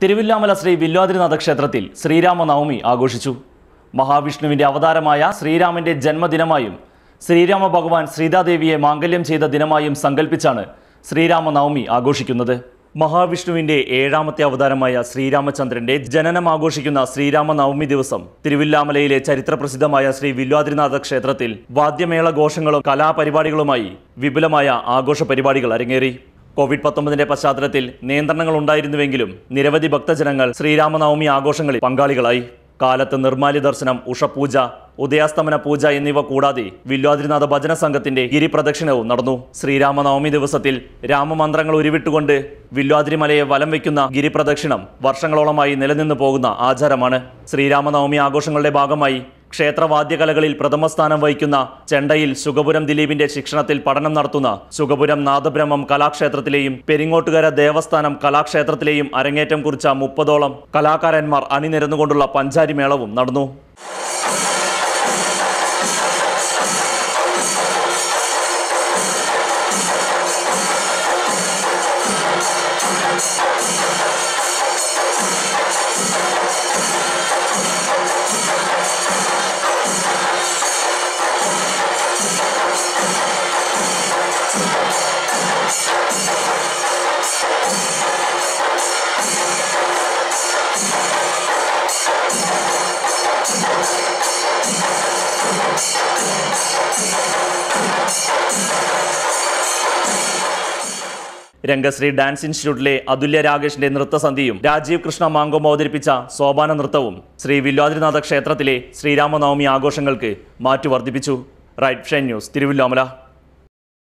തിരുവില്ലാമല ശ്രീ വില്വാദ്രിനാഥ ക്ഷേത്രത്തിൽ ശ്രീരാമനവമി ആഘോഷിച്ചു മഹാവിഷ്ണുവിന്റെ അവതാരമായ ശ്രീരാമന്റെ ജന്മദിനമായും ശ്രീരാമ ഭഗവാൻ സീതാദേവിയെ മാംഗല്യം ചെയ്ത ദിനമായും സങ്കല്പിച്ചാണ് ശ്രീരാമനവമി ആഘോഷിക്കുന്നത് മഹാവിഷ്ണുവിന്റെ ഏഴാമത്തെ അവതാരമായ ശ്രീരാമചന്ദ്രന്റെ ജനനം ആഘോഷിക്കുന്ന ശ്രീരാമനവമി ദിവസം തിരുവില്ലാമലയിലെ ചരിത്രപ്രസിദ്ധമായ ശ്രീ വില്വാദ്രിനാഥ ക്ഷേത്രത്തിൽ വാദ്യമേള ഘോഷങ്ങളും കലാപരിപാടികളുമായി വിപുലമായ ആഘോഷ പരിപാടികൾ അരങ്ങേറി കോവിഡ് പത്തൊമ്പതിന്റെ പശ്ചാത്തലത്തിൽ നിയന്ത്രണങ്ങൾ ഉണ്ടായിരുന്നുവെങ്കിലും നിരവധി ഭക്തജനങ്ങൾ ശ്രീരാമനവമി ആഘോഷങ്ങളിൽ പങ്കാളികളായി കാലത്ത് നിർമാല്യ ദർശനം ഉഷപൂജ ഉദയാസ്തമന പൂജ എന്നിവ കൂടാതെ വില്വാദ്രിനാഥ ഭജന സംഘത്തിന്റെ ഗിരിപ്രദക്ഷിണവും നടന്നു ശ്രീരാമനവമി ദിവസത്തിൽ രാമമന്ത്രങ്ങൾ ഉരുവിട്ടുകൊണ്ട് വില്വാദ്രിമലയെ വലം വയ്ക്കുന്ന ഗിരിപ്രദക്ഷിണം വർഷങ്ങളോളമായി നിലനിന്നു പോകുന്ന ആചാരമാണ് ശ്രീരാമനവമി ആഘോഷങ്ങളുടെ ഭാഗമായി ക്ഷേത്രവാദ്യകലകളിൽ പ്രഥമസ്ഥാനം വഹിക്കുന്ന ചെണ്ടയിൽ സുഗപുരം ദിലീപിന്റെ ശിക്ഷണത്തിൽ പഠനം നടത്തുന്ന സുഗപുരം നാദബ്രഹ്മം കലാക്ഷേത്രത്തിലെയും പെരിങ്ങോട്ടുകര ദേവസ്ഥാനം കലാക്ഷേത്രത്തിലെയും അരങ്ങേറ്റം കുറിച്ച മുപ്പതോളം കലാകാരന്മാർ അണിനിരന്നുകൊണ്ടുള്ള പഞ്ചാരി മേളവും നടന്നു രംഗശ്രീ ഡാൻസ് ഇൻസ്റ്റിറ്റ്യൂട്ടിലെ അതുല്യ രാകേഷിന്റെ നൃത്തസന്ധിയും രാജീവ് കൃഷ്ണ മാങ്കോം അവതരിപ്പിച്ച സോപാന നൃത്തവും ശ്രീ വില്വാദ്രിനാഥ ക്ഷേത്രത്തിലെ ശ്രീരാമനവമി ആഘോഷങ്ങൾക്ക് മാറ്റു വർദ്ധിപ്പിച്ചു റൈറ്റ് ഷൻ ന്യൂസ് തിരുവല്ലോമല